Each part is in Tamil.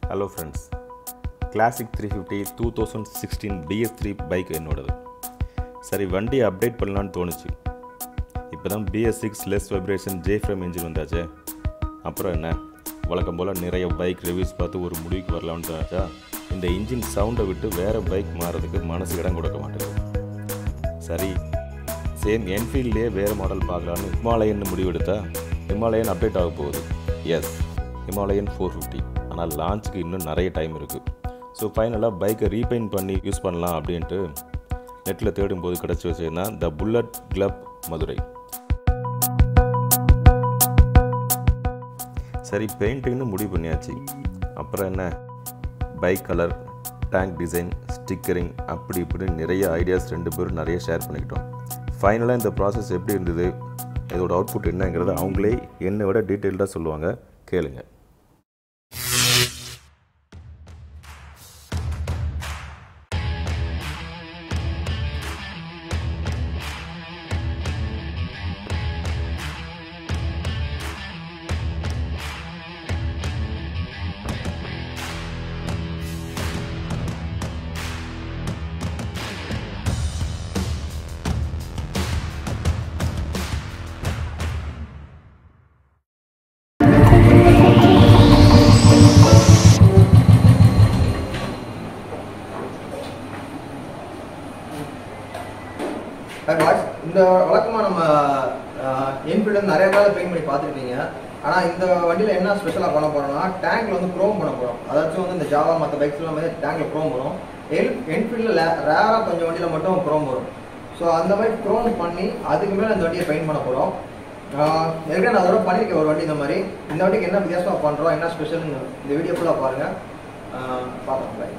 Hello friends classic three fifty two thousand sixteen BS three bike என்னோடது சரி வண்டியை அப்டேட் பண்ணலான்னு தோணுச்சு இப்போ தான் BS six less vibration J frame engine வந்தாச்சே அப்புறம் என்ன வழக்கம் போல் நிறைய பைக் ரிவ்யூஸ் பார்த்து ஒரு முடிவுக்கு வரலாம்னு தோணுச்சா இந்த இன்ஜின் சவுண்டை விட்டு வேறு பைக் மாறதுக்கு மனசு இடம் கொடுக்க மாட்டேங்குது சரி சேம் என்ஃபீல்ட்லேயே வேறு மாடல் பார்க்கலான்னு ஹிமாலயன் முடிவெடுத்தா ஹிமாலயன் அப்டேட் ஆக போகுது எஸ் ஹிமாலயன் ஃபோர் ஃபிஃப்டி ஆனால் லான்ச்சுக்கு இன்னும் நிறைய டைம் இருக்குது ஸோ ஃபைனலாக பைக்கை ரீபெயிண்ட் பண்ணி யூஸ் பண்ணலாம் அப்படின்ட்டு நெட்டில் தேடும்போது கிடச்சி வச்சுருந்தா த புல்லட் கிளப் மதுரை சரி பெயிண்டிங்னு முடிவு பண்ணியாச்சு அப்புறம் என்ன bike colour tank design stickering அப்படி இப்படி நிறைய ஐடியாஸ் ரெண்டு பேரும் நிறைய ஷேர் பண்ணிக்கிட்டோம் ஃபைனலாக இந்த ப்ராசஸ் எப்படி இருந்தது இதோட அவுட்புட் என்னங்கிறத அவங்களே என்னை விட டீட்டெயில்டாக சொல்லுவாங்க கேளுங்க Hi guys. இந்த வழக்கமாக நம்ம என்ஃபீல்டு நிறைய காலம் பெயிண்ட் பண்ணி பார்த்துருப்பீங்க ஆனால் இந்த வண்டியில் என்ன ஸ்பெஷலாக பண்ண போறோம்னா டேங்க்ல வந்து க்ரோம் பண்ண போகிறோம் அதாச்சும் வந்து இந்த ஜாவா மற்ற பைக்ஸ் எல்லாமே டேங்க்ல க்ரோம் வரும் என் என்ஃபீல்டில் ரேராக கொஞ்சம் வண்டியில் மட்டும் க்ரோம் வரும் ஸோ அந்த மாதிரி க்ரோம் பண்ணி அதுக்கு மேலே இந்த வண்டியை பெயிண்ட் பண்ண போகிறோம் ஏற்கனவே நான் அதோட பண்ணியிருக்கேன் ஒரு வண்டி இந்த மாதிரி இந்த வண்டிக்கு என்ன வித்தியாசமாக பண்ணுறோம் என்ன ஸ்பெஷல்னு இந்த வீடியோ ஃபுல்லாக பாருங்கள் பார்க்கலாம்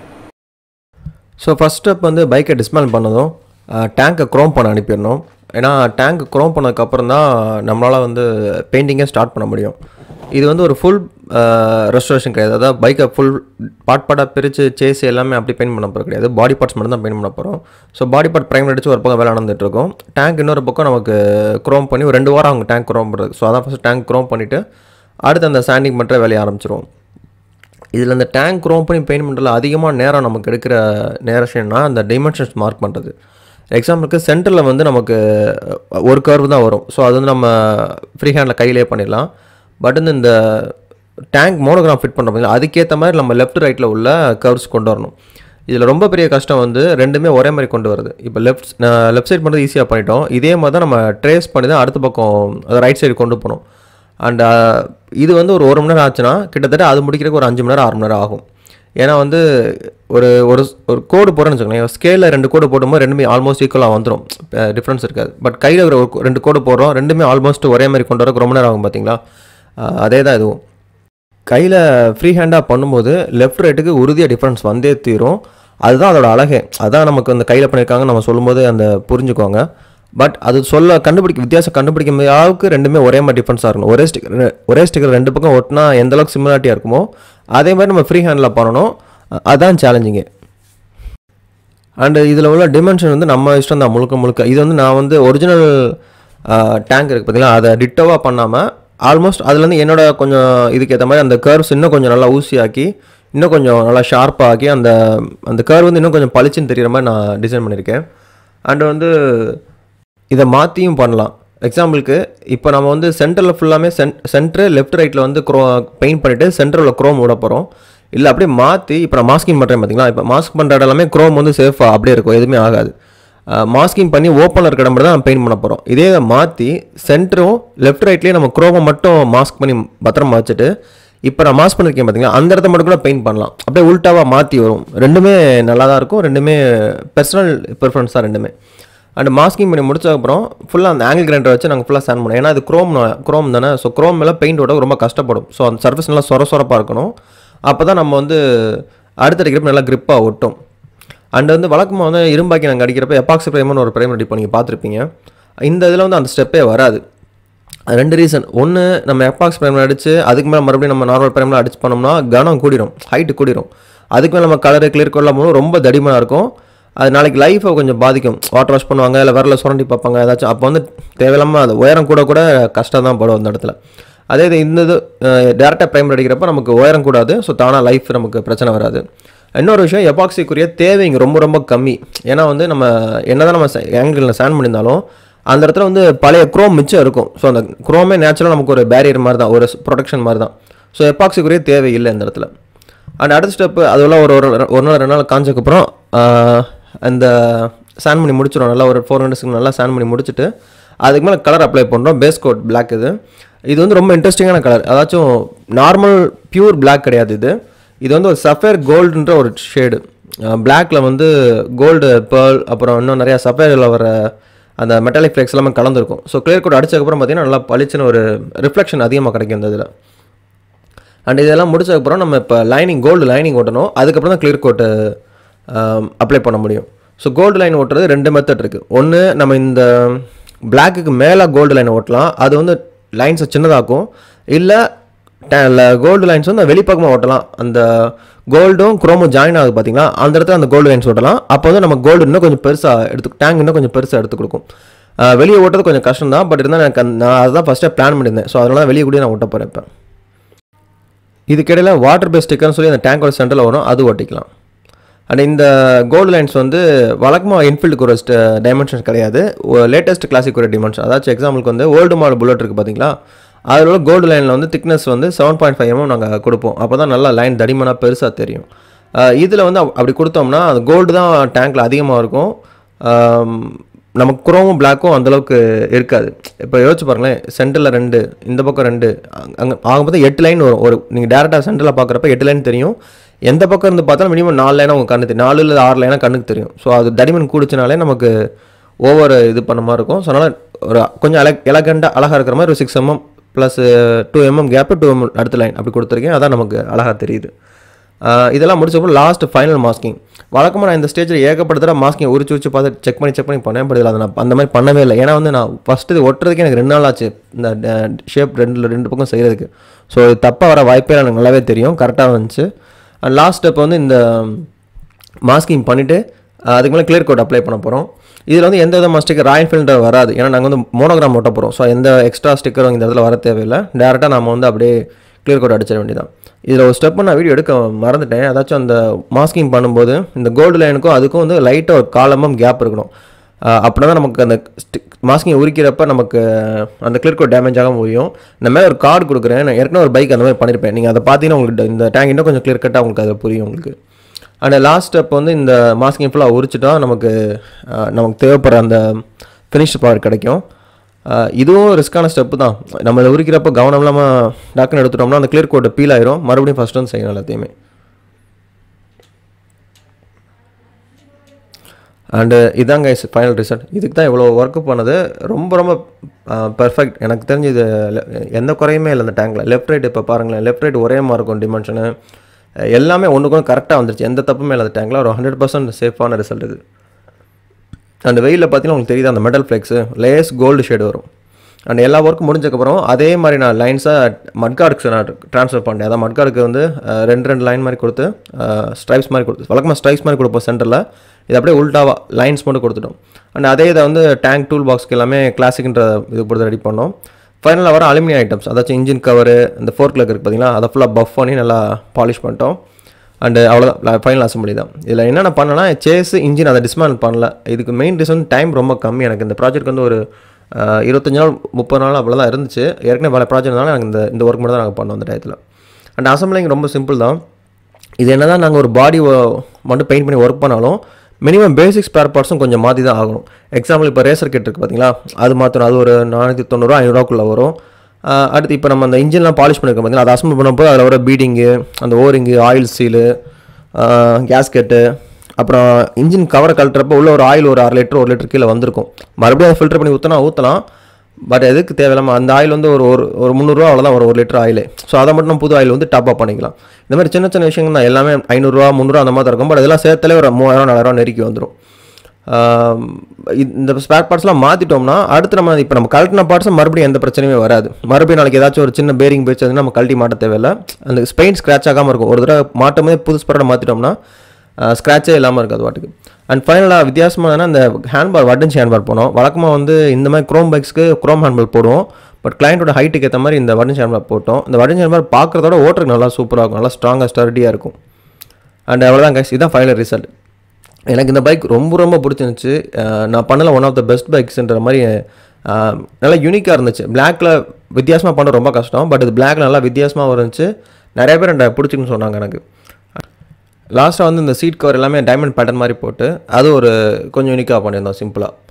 ஸோ ஃபஸ்ட் ஸ்டெப் வந்து பைக்கை டிஸ்மேல் பண்ணதும் டேங்கை க்ரோம் பண்ண அனுப்பிடணும் ஏன்னா டேங்க் க்ரோம் பண்ணதுக்கப்புறம் தான் நம்மளால் வந்து பெயிண்டிங்கே ஸ்டார்ட் பண்ண முடியும் இது வந்து ஒரு ஃபுல் ரெஸ்டரேஷன் கிடையாது அதாவது பைக்கை ஃபுல் பார்ட் பார்ட்டாக பிரித்து சேஸ் எல்லாமே அப்படி பெயிண்ட் பண்ண போகிறது கிடையாது பாடி பார்ட்ஸ் மட்டும் தான் பெயிண்ட் பண்ண போகிறோம் ஸோ பாடி பார்ட் ப்ரைம் அடிச்சு ஒரு பக்கம் வேலை நடந்துட்டு இருக்கும் டேங்க் இன்னொரு பக்கம் நமக்கு க்ரோம் பண்ணி ஒரு ரெண்டு வாரம் அவங்க டேங்க் க்ரோம் பண்ணுறது ஸோ அதான் ஃபஸ்ட் டேங்க் க்ரோம் பண்ணிவிட்டு அடுத்து அந்த சாண்டிங் பண்ணுற வேலையை ஆரம்பிச்சிருவோம் இதில் அந்த டேங்க் க்ரோம் பண்ணி பெயிண்ட் பண்ணுறதுல அதிகமாக நேரம் நமக்கு எடுக்கிற நேரம்னா அந்த டைமென்ஷன்ஸ் மார்க் பண்ணுறது எக்ஸாம்பிளுக்கு சென்டரில் வந்து நமக்கு ஒரு கர்வ் தான் வரும் ஸோ அது வந்து நம்ம ஃப்ரீ ஹேண்டில் கையிலே பண்ணிடலாம் பட் வந்து இந்த டேங்க் மோனோகிராம் ஃபிட் பண்ணுறோம் அதுக்கேற்ற மாதிரி நம்ம லெஃப்ட் ரைட்டில் உள்ள கர்வ்ஸ் கொண்டு வரணும் இதில் ரொம்ப பெரிய கஷ்டம் வந்து ரெண்டுமே ஒரே மாதிரி கொண்டு வருது இப்போ லெஃப்ட் லெஃப்ட் சைட் பண்ணுறது ஈஸியாக பண்ணிட்டோம் இதே மாதிரி தான் நம்ம ட்ரேஸ் பண்ணி தான் அடுத்த பக்கம் ரைட் சைடு கொண்டு போகணும் அண்ட் இது வந்து ஒரு ஒரு மணி நேரம் ஆச்சுன்னா கிட்டத்தட்ட அது முடிக்கிறதுக்கு ஒரு அஞ்சு மணி நேரம் ஆறு மணி நேரம் ஆகும் ஏன்னா வந்து ஒரு ஒரு ஒரு கோடு போடுறேன்னு வச்சுக்கோங்களேன் ஸ்கேலில் ரெண்டு கோடு போடும்போது ரெண்டுமே ஆல்மோஸ்ட் ஈக்குவலாக வந்துடும் டிஃப்ரென்ஸ் இருக்காது பட் கையில் ஒரு ரெண்டு கோடு போடுறோம் ரெண்டுமே ஆல்மோஸ்ட் ஒரே மாதிரி கொண்டு வரக்கு ரொம்ப நேரம் ஆகும் பார்த்தீங்களா அதே தான் இதுவும் கையில் ஃப்ரீ ஹேண்டாக பண்ணும்போது லெஃப்ட் ரைட்டுக்கு உறுதியாக டிஃப்ரென்ஸ் வந்தே தீரும் அதுதான் அதோட அழகே அதான் நமக்கு அந்த கையில் பண்ணியிருக்காங்க நம்ம சொல்லும்போது அந்த புரிஞ்சுக்குவாங்க பட் அது சொல்ல கண்டுபிடிக்க வித்தியாசம் கண்டுபிடிக்க முடியாத அளவுக்கு ரெண்டுமே ஒரே மாதிரி டிஃப்ரென்ஸாக இருக்கணும் ஒரே ஸ்டிக்கர் ஒரே ஸ்டிக்கர் ரெண்டு பக்கம் ஒட்டினா எந்த அளவுக்கு சிமிலாரிட்டியாக இருக்குமோ அதே மாதிரி நம்ம ஃப்ரீ ஹேண்டில் பண்ணணும் அதான் சேலஞ்சிங்கு அண்டு இதில் உள்ள டிமென்ஷன் வந்து நம்ம இஷ்டம் தான் முழுக்க முழுக்க இது வந்து நான் வந்து ஒரிஜினல் டேங்க் இருக்குது பார்த்தீங்களா அதை டிட்டோவாக பண்ணாமல் ஆல்மோஸ்ட் அதுலேருந்து என்னோட கொஞ்சம் இதுக்கு ஏற்ற மாதிரி அந்த கர்வ்ஸ் இன்னும் கொஞ்சம் நல்லா ஊசியாக்கி இன்னும் கொஞ்சம் நல்லா ஷார்ப்பாக ஆக்கி அந்த அந்த கர்வ் வந்து இன்னும் கொஞ்சம் பளிச்சுன்னு தெரிகிற மாதிரி நான் டிசைன் பண்ணியிருக்கேன் அண்டு வந்து இதை மாற்றியும் பண்ணலாம் எக்ஸாம்பிளுக்கு இப்போ நம்ம வந்து சென்டரில் ஃபுல்லாமே சென் சென்ட்ரு லெஃப்ட் ரைட்டில் வந்து க்ரோ பெயிண்ட் பண்ணிவிட்டு சென்டரில் க்ரோம் விட போகிறோம் இல்லை அப்படியே மாற்றி இப்போ நான் மாஸ்கிங் பண்ணுறேன் பார்த்தீங்களா இப்போ மாஸ்க் பண்ணுற இடம் எல்லாமே க்ரோம் வந்து சேஃபாக அப்படியே இருக்கும் எதுவுமே ஆகாது மாஸ்கிங் பண்ணி ஓப்பனில் இருக்கிற இடம் மட்டும் தான் நம்ம பெயிண்ட் பண்ண போகிறோம் இதே மாற்றி சென்டரும் லெஃப்ட் ரைட்லேயே நம்ம க்ரோமை மட்டும் மாஸ்க் பண்ணி பத்திரமா வச்சுட்டு இப்போ நான் மாஸ்க் பண்ணியிருக்கேன் பார்த்தீங்களா அந்த இடத்த மட்டும் கூட பெயிண்ட் பண்ணலாம் அப்படியே உல்ட்டாவாக மாற்றி வரும் ரெண்டுமே நல்லா தான் இருக்கும் ரெண்டுமே பர்சனல் ப்ரிஃபரன்ஸ் தான் ரெண்டுமே அண்ட் மாஸ்கிங் பண்ணி முடிச்சதுக்கப்புறம் ஃபுல்லாக அந்த ஆங்கிள் கிரைண்டர் வச்சு நாங்கள் ஃபுல்லாக ஸ்டாண்ட் பண்ணோம் ஏன்னா அது க்ரோம் க்ரோம் தானே ஸோ க்ரோம் மேலே பெயிண்ட் ஓட ரொம்ப கஷ்டப்படும் ஸோ அந்த சர்ஃபேஸ் நல்லா சொர சொரப்பாக இருக்கணும் அப்போ தான் நம்ம வந்து அடுத்த கிரிப் நல்லா கிரிப்பாக ஒட்டும் அண்ட் வந்து வழக்கமாக வந்து இரும்பாக்கி நாங்கள் அடிக்கிறப்ப எப்பாக்சி பிரேமர்னு ஒரு பிரேமர் அடிப்போம் நீங்கள் பார்த்துருப்பீங்க இந்த இதில் வந்து அந்த ஸ்டெப்பே வராது ரெண்டு ரீசன் ஒன்று நம்ம எப்பாக்ஸ் பிரேமில் அடித்து அதுக்கு மேலே மறுபடியும் நம்ம நார்மல் பிரேமில் அடிச்சு பண்ணோம்னா கனம் கூடிரும் ஹைட்டு கூடிரும் அதுக்கு மேலே நம்ம கலரு கிளியர் கொள்ளாம போது ரொம்ப தடிமனாக இருக்கும் அது நாளைக்கு லைஃப்பை கொஞ்சம் பாதிக்கும் வாட்டர் வாஷ் பண்ணுவாங்க இல்லை வரல சுரண்டி பார்ப்பாங்க ஏதாச்சும் அப்போ வந்து தேவையில்லாமல் அது உயரம் கூட கூட கஷ்டம் தான் படும் அந்த இடத்துல அதே இது இந்த இது டேரெக்டாக ப்ரைமர் அடிக்கிறப்ப நமக்கு உயரம் கூடாது ஸோ தானாக லைஃப் நமக்கு பிரச்சனை வராது இன்னொரு விஷயம் எபாக்சிக்குரிய தேவை இங்கே ரொம்ப ரொம்ப கம்மி ஏன்னா வந்து நம்ம என்னதான் நம்ம ஆங்கிளில் சேன் பண்ணியிருந்தாலும் அந்த இடத்துல வந்து பழைய குரோம் மிச்சம் இருக்கும் ஸோ அந்த குரோமே நேச்சுரலாக நமக்கு ஒரு பேரியர் மாதிரி தான் ஒரு ப்ரொடெக்ஷன் மாதிரி தான் ஸோ எபாக்சிக்குரிய தேவை இல்லை இந்த இடத்துல அண்ட் அடுத்த ஸ்டெப்பு அதெல்லாம் ஒரு ஒரு ஒரு நாள் ரெண்டு நாள் காஞ்சக்கப்புறம் அந்த சான் பண்ணி முடிச்சிடும் நல்லா ஒரு ஃபோர் ஹண்ட்ரட்ஸ்க்கு நல்லா சான் பண்ணி முடிச்சுட்டு அதுக்கு மேலே கலர் அப்ளை பண்ணுறோம் பேஸ் கோட் பிளாக் இது இது வந்து ரொம்ப இன்ட்ரெஸ்டிங்கான கலர் அதாச்சும் நார்மல் பியூர் பிளாக் கிடையாது இது இது வந்து ஒரு சஃபேர் கோல்டுன்ற ஒரு ஷேடு பிளாக்ல வந்து கோல்டு பேர்ல் அப்புறம் இன்னும் நிறையா சஃபேரில் வர அந்த மெட்டாலிக் ஃப்ளெக்ஸ் எல்லாமே கலந்துருக்கும் ஸோ கிளியர் கோட் அடிச்சதுக்கப்புறம் பார்த்தீங்கன்னா நல்லா பளிச்சுன்னு ஒரு ரிஃப்ளெக்ஷன் அதிகமாக கிடைக்கும் இந்த இதில் அண்ட் இதெல்லாம் முடிச்சதுக்கப்புறம் நம்ம இப்போ லைனிங் கோல்டு லைனிங் ஓட்டணும் அதுக்கப்புறம் தான் கிளியர் கோட்டு அப்ளை பண்ண முடியும் ஸோ கோல்டு லைன் ஓட்டுறது ரெண்டு மெத்தட் இருக்குது ஒன்று நம்ம இந்த பிளாக்குக்கு மேலே கோல்டு லைன் ஓட்டலாம் அது வந்து லைன்ஸை சின்னதாக்கும் இல்லை கோல்டு லைன்ஸ் வந்து வெளிப்பக்கமாக ஓட்டலாம் அந்த கோல்டும் குரோமும் ஜாயின் ஆகுது பார்த்தீங்களா அந்த இடத்துல அந்த கோல்டு லைன்ஸ் ஓட்டலாம் அப்போ வந்து நம்ம கோல்டு இன்னும் கொஞ்சம் பெருசாக எடுத்து டேங்க் இன்னும் கொஞ்சம் பெருசாக எடுத்து கொடுக்கும் அஹ் வெளியே ஓட்டுறது கொஞ்சம் கஷ்டம் தான் பட் இருந்தால் எனக்கு அந்த- நான் அதுதான் ஃபஸ்ட்டே பிளான் பண்ணியிருந்தேன் ஸோ அதனால தான் வெளியே கூட நான் ஓட்ட போகிறேன் இப்போ இதுக்கிடையில் வாட்டர் பேஸ் ஸ்டிக்கர்னு சொல்லி அந்த டேங்கோட சென்டரில் வரும் அது ஒட்டிக்கலாம் அண்ட் இந்த கோல்டு லைன்ஸ் வந்து வழக்கமாக இன்ஃபீல்டுக்கு ஒரு டைமென்ஷன் கிடையாது லேட்டஸ்ட் கிளாசிக் ஒரு டிமென்ஷன் அதாச்சும் எக்ஸாம்பிளுக்கு வந்து ஓல்டு மாடல் புல்லட் இருக்குது பார்த்தீங்களா அதில் உள்ள கோல்டு லைனில் வந்து திக்னஸ் வந்து செவன் பாயிண்ட் ஃபைவ் எம்எம் நாங்கள் கொடுப்போம் அப்போ தான் நல்லா லைன் தடிமனாக பெருசாக தெரியும் இதில் வந்து அப்- அப்படி கொடுத்தோம்னா அந்த கோல்டு தான் டேங்க்கில் அதிகமாக இருக்கும் ஆம், நமக்கு குரோமும் பிளாக்கும் அந்தளவுக்கு இருக்காது இப்போ யோசிச்சு பாருங்களேன் சென்டரில் ரெண்டு இந்த பக்கம் ரெண்டு அங்கே ஆக மொத்தம் எட்டு லைன் வரும் ஒரு நீங்கள் டேரெக்டாக சென்டரில் பார்க்குறப்ப எட்டு லைன் தெரியும் எந்த பக்கம் இருந்து பார்த்தாலும் மினிமம் நாலு லைனாக உங்கள் கண்ணு தெரியும் நாலு இல்லை ஆறு லைனாக கண்ணுக்கு தெரியும் ஸோ அது தடிமன் கூடிச்சுனாலே நமக்கு ஓவர் இது பண்ண மாதிரி இருக்கும் ஸோ அதனால் ஒரு கொஞ்சம் அல எலகண்டாக அழகாக இருக்கிற மாதிரி ஒரு six mm plus two mm gap two mm அடுத்த லைன் அப்படி கொடுத்துருக்கேன் அதான் நமக்கு அழகாக தெரியுது ஆஹ் இதெல்லாம் முடிச்சப்போ லாஸ்ட் ஃபைனல் மாஸ்கிங் வழக்கமாக நான் இந்த ஸ்டேஜில் ஏகப்பட்ட தடவை மாஸ்கிங் உரிச்சு உரிச்சு பார்த்து செக் பண்ணி செக் பண்ணி பண்ணேன் பட் இதில் அதை நான் அந்த மாதிரி பண்ணவே இல்லை ஏன்னா வந்து நான் ஃபஸ்ட்டு இது ஒட்டுறதுக்கு எனக்கு ரெண்டு நாள் ஆச்சு இந்த ஷேப் ரெண்டு ரெண்டு பக்கம் செய்கிறதுக்கு ஸோ இது தப்பாக வர வாய்ப்பே எனக்கு நல்லாவே தெரியும் கரெக்டாக வந்துச்சு அண்ட் லாஸ்ட் ஸ்டெப் வந்து இந்த மாஸ்கிங் பண்ணிவிட்டு அதுக்கு மேலே கிளியர் கோட் அப்ளை பண்ண போகிறோம் இதில் வந்து எந்த விதமான ஸ்டிக்கர் ராயல் ஃபில்டர் வராது ஏன்னா நாங்கள் வந்து மோனோகிராம் ஒட்ட போகிறோம் ஸோ எந்த எக்ஸ்ட்ரா ஸ்டிக்கரும் இந்த இடத்துல வர தேவையில்லை டேரெக்டாக நம்ம வந்து அப்படியே கிளியர் கோட் அடிச்சிட வேண்டியதான் இதில் ஒரு ஸ்டெப் நான் வீடியோ எடுக்க மறந்துட்டேன் அதாச்சும் அந்த மாஸ்கிங் பண்ணும்போது இந்த கோல்டு லைனுக்கும் அதுக்கும் வந்து லைட்டாக ஒரு காலமும் கேப் இருக்கணும் அப்படின்னா தான் நமக்கு அந்த மாஸ்கிங் உரிக்கிறப்ப நமக்கு அந்த கிளியர் கோட் டேமேஜ் ஆகாம முடியும் இந்த மாதிரி ஒரு கார்டு கொடுக்குறேன் நான் ஏற்கனவே ஒரு பைக் அந்த மாதிரி பண்ணியிருப்பேன் நீங்கள் அதை பார்த்தீங்கன்னா உங்களுக்கு இந்த டேங்க் இன்னும் கொஞ்சம் கிளியர் கட்டாக உங்களுக்கு அது புரியும் உங்களுக்கு அண்ட் லாஸ்ட் ஸ்டெப் வந்து இந்த மாஸ்கிங் ஃபுல்லாக உரிச்சிட்டா நமக்கு அஹ், நமக்கு தேவைப்படுற அந்த ஃபினிஷ் பவர் கிடைக்கும் அஹ், இதுவும் ரிஸ்க்கான ஸ்டெப்பு தான் நம்ம இதை உரிக்கிறப்ப கவனம் இல்லாமல் டக்குன்னு எடுத்துட்டோம்னா அந்த கிளியர் கோட்டை பீல் ஆயிரும் மறுபடியும் ஃபஸ்ட் வந்து செய்யணும் எல்லாத்தையுமே அண்டு இதாங்க ஃபைனல் ரிசல்ட் இதுக்கு தான் இவ்வளோ ஒர்க்கு பண்ணது ரொம்ப ரொம்ப பெர்ஃபெக்ட் எனக்கு தெரிஞ்சு இது le- எந்த குறையுமே இல்லை இந்த டேங்கில் லெஃப்ட் ரைட் இப்போ பாருங்களேன் லெஃப்ட் ரைட் ஒரே மாதிரி இருக்கும் டிமென்ஷனு எல்லாமே ஒன்றுக்கு ஒன்று கரெக்டாக வந்துருச்சு எந்த தப்புமே இல்லை அந்த டேங்கில் ஒரு ஹண்ட்ரட் பர்சன்ட் சேஃபான ரிசல்ட் இது அந்த வெயிலில் பார்த்தீங்கன்னா உங்களுக்கு தெரியுது அந்த மெட்டல் ஃப்ளெக்ஸு லேஸ் கோல்டு ஷேடு வரும் அண்ட் எல்லா ஒர்க்கும் முடிஞ்சக்கப்புறம் அதே மாதிரி நான் லைன்ஸாக மட்கார்டுக்கு நான் ட்ரான்ஸ்ஃபர் பண்ணேன் அதான் மட்கார்டுக்கு வந்து அஹ், ரெண்டு ரெண்டு லைன் மாதிரி கொடுத்து ஸ்ட்ரைப்ஸ் மாதிரி கொடுத்து வழக்கமாக ஸ்ட்ரைப்ஸ் மாதிரி கொடுப்போம் சென்டரில் இது அப்படியே உல்டாவா லைன்ஸ் மட்டும் கொடுத்துட்டோம் அண்ட் அதே இதை வந்து டேங்க் டூல் பாக்ஸ்க்கு எல்லாமே கிளாசிக்ன்ற இது பொறுத்து ரெடி பண்ணோம் ஃபைனலாக வர அலுமினியம் ஐட்டம்ஸ் அதாச்சும் இன்ஜின் கவரு இந்த ஃபோர்க் லெக் இருக்குது பார்த்தீங்களா அதை ஃபுல்லாக பஃப் பண்ணி நல்லா பாலிஷ் பண்ணிட்டோம் அண்டு அவ்வளோதான் ஃபைனல் அசம்பிளி தான் இதில் என்னென்ன பண்ணனா சேஸ் இன்ஜின் அதை டிஸ்மேண்டில் பண்ணல இதுக்கு மெயின் ரீசன் டைம் ரொம்ப கம்மி எனக்கு இந்த ப்ராஜெக்ட் வந்து ஒரு அஹ், இருபத்தஞ்சு நாள் முப்பது நாள் அவ்வளோ தான் இருந்துச்சு ஏற்கனவே பல ப்ராஜெக்ட் இருந்தாலும் எனக்கு இந்த இந்த ஒர்க் மட்டும் தான் நாங்கள் பண்ணோம் அந்த டயத்தில் அண்ட் அசம்பிளிங் ரொம்ப சிம்பிள் தான் இது என்ன தான் நாங்கள் ஒரு பாடி மட்டும் பெயிண்ட் பண்ணி ஒர்க் பண்ணாலும் மினிமம் பேசிக் ஸ்பேர் பார்ட்ஸும் கொஞ்சம் மாற்றி தான் ஆகணும் எக்ஸாம்பிள் இப்போ ரேசர் கிட் இருக்குது பார்த்தீங்களா அது மாற்றணும் அது ஒரு நானூற்றி தொண்ணூறுரூவா ஐநூறுரூவாக்குள்ளே வரும் ஆஹ் அடுத்து இப்போ நம்ம அந்த இன்ஜின்லாம் பாலிஷ் பண்ணிருக்கோம் பார்த்தீங்களா அதை அசம்பிள் பண்ணும்போது அதில் வர பீடிங்கு அந்த ஓரிங்கு ஆயில் சீலு கேஸ்கெட்டு அப்புறம் இன்ஜின் கவரை கழட்டுறப்ப உள்ள ஒரு ஆயில் ஒரு அரை லிட்டர் ஒரு லிட்டர் கீழே வந்திருக்கும் மறுபடியும் அதை ஃபில்டர் பண்ணி ஊற்றினா ஊற்றலாம் பட் எதுக்கு தேவையில்லாமல் அந்த ஆயில் வந்து ஒரு ஒரு ஒரு முந்நூறுரூவா அவ்வளோதான் ஒரு ஒரு லிட்டர் ஆயில் ஸோ அதை மட்டும் நம்ம புது ஆயில் வந்து டாப் அப் பண்ணிக்கலாம் இந்த மாதிரி சின்ன சின்ன விஷயங்கள் தான் எல்லாமே ஐநூறுரூவா முந்நூறுவா அந்த மாதிரி தான் இருக்கும் பட் இதெல்லாம் சேர்த்தாலே ஒரு மூவாயிரம் நாலாயிரம் நெருக்கி வந்துடும் ஆம், இ- இந்த ஸ்பேர் பார்ட்ஸ்லாம் மாற்றிட்டோம்னா அடுத்து நம்ம இப்போ நம்ம கழட்டின பார்ட்ஸும் மறுபடியும் எந்த பிரச்சனையுமே வராது மறுபடியும் நாளைக்கு ஏதாச்சும் ஒரு சின்ன பேரிங் போயிடுச்சு நம்ம கழட்டி மாட்ட தேவையில்ல அந்த ஸ்பெயின் ஸ்க்ராச் ஆகாமல் இருக்கும் ஒரு தடவை மாட்டும் போது புது ஸ்பேரோட மாற்றிட்டோம்னா ஸ்க்ராட்சே இல்லாமல் இருக்காது வாட்டுக்கு அண்ட் ஃபைனலாக வித்தியாசமானா அந்த ஹேண்ட்பார் வட்டன்ஸ் ஹேண்ட்பார் போனோம் வழக்கமாக வந்து இந்த மாதிரி க்ரோம் பைக்ஸ்க்கு க்ரோம் ஹேண்ட்பார் போடுவோம் பட் கிளைண்ட்டோட ஹைட்டுக்கு ஏற்ற மாதிரி இந்த வட்டன்ஸ் ஹேண்ட்பார் போட்டோம் இந்த வட்டன்ஸ் ஹேண்ட்பார் பார்க்குறதோட ஓட்டுறதுக்கு நல்லா சூப்பராக இருக்கும் நல்லா ஸ்ட்ராங்காக ஸ்டர்டியாக இருக்கும் அண்ட் அவ்வளோதான் கைஸ் இதுதான் ஃபைனல் ரிசல்ட் எனக்கு இந்த பைக் ரொம்ப ரொம்ப பிடிச்சிருந்துச்சு அஹ் நான் பண்ணல ஒன் ஆஃப் த பெஸ்ட் பைக்ஸ்ன்ற மாதிரி அஹ் நல்லா யூனிக்காக இருந்துச்சு பிளாக்ல வித்தியாசமாக பண்ண ரொம்ப கஷ்டம் பட் இது பிளாக்ல நல்லா வித்தியாசமாக இருந்துச்சு நிறைய பேர் என்கிட்ட பிடிச்சிருக்குன்னு சொன்னாங்க எனக்கு லாஸ்ட்டாக வந்து இந்த சீட் கவர் எல்லாமே டைமண்ட் பேட்டர்ன் மாதிரி போட்டு அது ஒரு கொஞ்சம் யூனிக்காக பண்ணியிருந்தோம் சிம்பிளாக